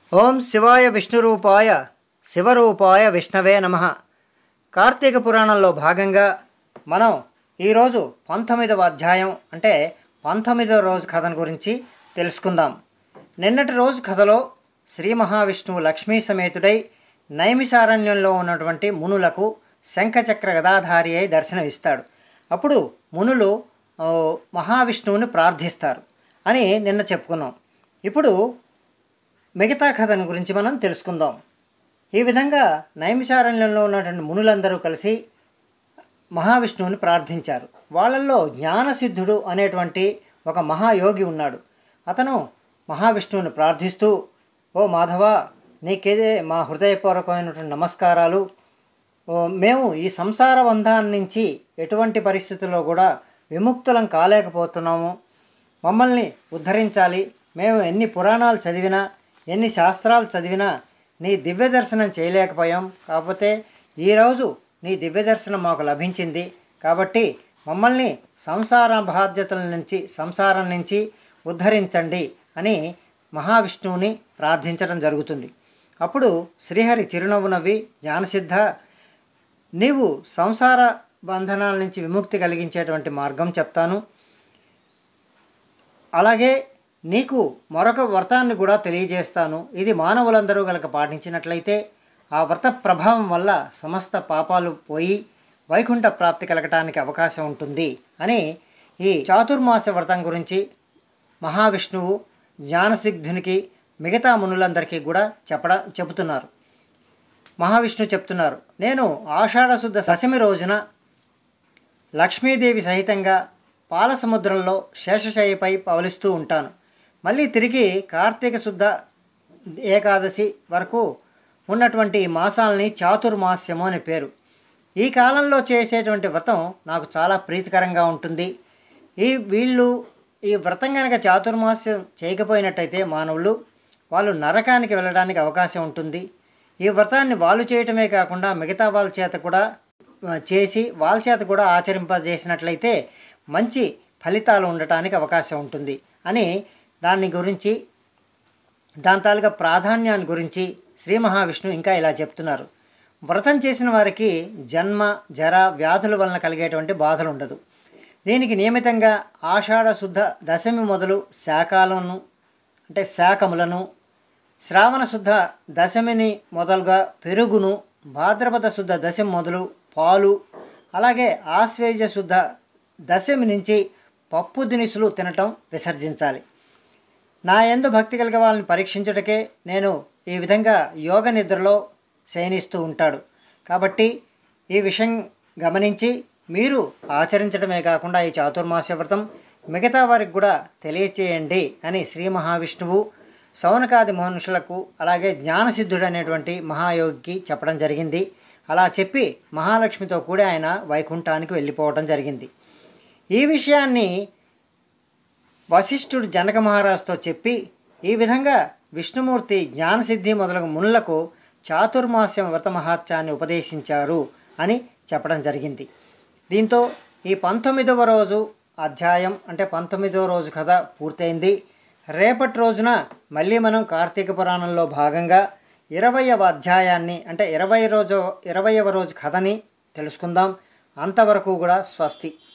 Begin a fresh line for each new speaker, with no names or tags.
ఓం శివాయ విష్ణురూపాయ శివరూపాయ విష్ణవే నమ కార్తీక పురాణంలో భాగంగా మనం ఈరోజు పంతొమ్మిదవ అధ్యాయం అంటే పంతొమ్మిదవ రోజు కథను గురించి తెలుసుకుందాం నిన్నటి రోజు కథలో శ్రీ మహావిష్ణువు లక్ష్మీ సమేతుడై నైమిసారణ్యంలో ఉన్నటువంటి మునులకు శంఖచక్ర గదాధారి అయి దర్శనమిస్తాడు అప్పుడు మునులు ఓ, మహావిష్ణువుని ప్రార్థిస్తారు అని నిన్న చెప్పుకున్నాం ఇప్పుడు మిగతా కథను గురించి మనం తెలుసుకుందాం ఈ విధంగా నైమిషారణ్యంలో ఉన్నటువంటి మునులందరూ కలిసి మహావిష్ణువుని ప్రార్థించారు వాళ్ళల్లో జ్ఞానసిద్ధుడు అనేటువంటి ఒక మహాయోగి ఉన్నాడు అతను మహావిష్ణువుని ప్రార్థిస్తూ ఓ మాధవ నీకేదే మా హృదయపూర్వకమైనటువంటి నమస్కారాలు ఓ, మేము ఈ సంసార బంధాన్ని నుంచి ఎటువంటి పరిస్థితుల్లో కూడా విముక్తులం కాలేకపోతున్నాము మమ్మల్ని ఉద్ధరించాలి మేము ఎన్ని పురాణాలు చదివినా ఎన్ని శాస్త్రాలు చదివినా నీ దివ్య దర్శనం చేయలేకపోయాం కాకపోతే ఈరోజు నీ దివ్య దర్శనం మాకు లభించింది కాబట్టి మమ్మల్ని సంసార బాధ్యతల నుంచి సంసారం నుంచి ఉద్ధరించండి అని మహావిష్ణువుని ప్రార్థించడం జరుగుతుంది అప్పుడు శ్రీహరి చిరునవ్వు నవ్వి జ్ఞానసిద్ధ నీవు సంసార బంధనాల నుంచి విముక్తి కలిగించేటువంటి మార్గం చెప్తాను అలాగే నీకు మరొక వ్రతాన్ని కూడా తెలియజేస్తాను ఇది మానవులందరూ గనక పాటించినట్లయితే ఆ వ్రత ప్రభావం వల్ల సమస్త పాపాలు పోయి వైకుంఠ ప్రాప్తి కలగటానికి అవకాశం ఉంటుంది అని ఈ చాతుర్మాస వ్రతం గురించి మహావిష్ణువు జ్ఞానసిద్ధునికి మిగతా మునులందరికీ కూడా చెప్పడ చెబుతున్నారు మహావిష్ణువు చెప్తున్నారు నేను ఆషాఢ శుద్ధ దశమి రోజున లక్ష్మీదేవి సహితంగా పాల సముద్రంలో శేషశయ్యపై పవలిస్తూ ఉంటాను మళ్ళీ తిరిగి కార్తీక శుద్ధ ఏకాదశి వరకు ఉన్నటువంటి ఈ మాసాలని చాతుర్మాస్యము అని పేరు ఈ కాలంలో చేసేటువంటి వ్రతం నాకు చాలా ప్రీతికరంగా ఉంటుంది ఈ వీళ్ళు ఈ వ్రతం కనుక చాతుర్మాస్యం చేయకపోయినట్టయితే మానవులు వాళ్ళు నరకానికి వెళ్ళడానికి అవకాశం ఉంటుంది ఈ వ్రతాన్ని వాళ్ళు చేయటమే కాకుండా మిగతా వాళ్ళ చేత కూడా ఆ, చేసి వాళ్ళ చేత కూడా ఆచరింపజేసినట్లయితే మంచి ఫలితాలు ఉండటానికి అవకాశం ఉంటుంది అని దాని గురించి దాని తాలూకా ప్రాధాన్యాన్ని గురించి శ్రీ మహావిష్ణువు ఇంకా ఇలా చెప్తున్నారు వ్రతం చేసిన వారికి జన్మ జర వ్యాధుల వలన కలిగేటువంటి బాధలు ఉండదు దీనికి నియమితంగా ఆషాఢ శుద్ధ దశమి మొదలు శాకాలను అంటే శాకములను శ్రావణ శుద్ధ దశమిని మొదలుగా పెరుగును భాద్రపద శుద్ధ దశమి మొదలు పాలు అలాగే ఆశ్వేజ శుద్ధ దశమి నుంచి పప్పు దినుసులు తినటం విసర్జించాలి నా యందు భక్తి కలిగే వాళ్ళని పరీక్షించుటకే నేను ఈ విధంగా యోగ నిద్రలో శయనిస్తూ ఉంటాడు కాబట్టి ఈ విషయం గమనించి మీరు ఆచరించడమే కాకుండా ఈ చాతుర్మాస్య వ్రతం మిగతా వారికి కూడా తెలియచేయండి అని శ్రీ మహావిష్ణువు సౌనకాది మహర్షులకు అలాగే జ్ఞానసిద్ధుడు అనేటువంటి మహాయోగికి చెప్పడం జరిగింది అలా చెప్పి మహాలక్ష్మితో కూడా ఆయన వైకుంఠానికి వెళ్ళిపోవడం జరిగింది ఈ విషయాన్ని వశిష్ఠుడు జనక మహారాజుతో చెప్పి ఈ విధంగా విష్ణుమూర్తి జ్ఞానసిద్ధి మొదలగు మునులకు చాతుర్మాస్యం వ్రత మహాత్యాన్ని ఉపదేశించారు అని చెప్పడం జరిగింది దీంతో ఈ పంతొమ్మిదవ రోజు అధ్యాయం అంటే పంతొమ్మిదవ రోజు కథ పూర్తయింది రేపటి రోజున మళ్ళీ మనం కార్తీక పురాణంలో భాగంగా ఇరవయవ అధ్యాయాన్ని అంటే ఇరవై రోజు ఇరవయవ రోజు కథని తెలుసుకుందాం అంతవరకు కూడా స్వస్తి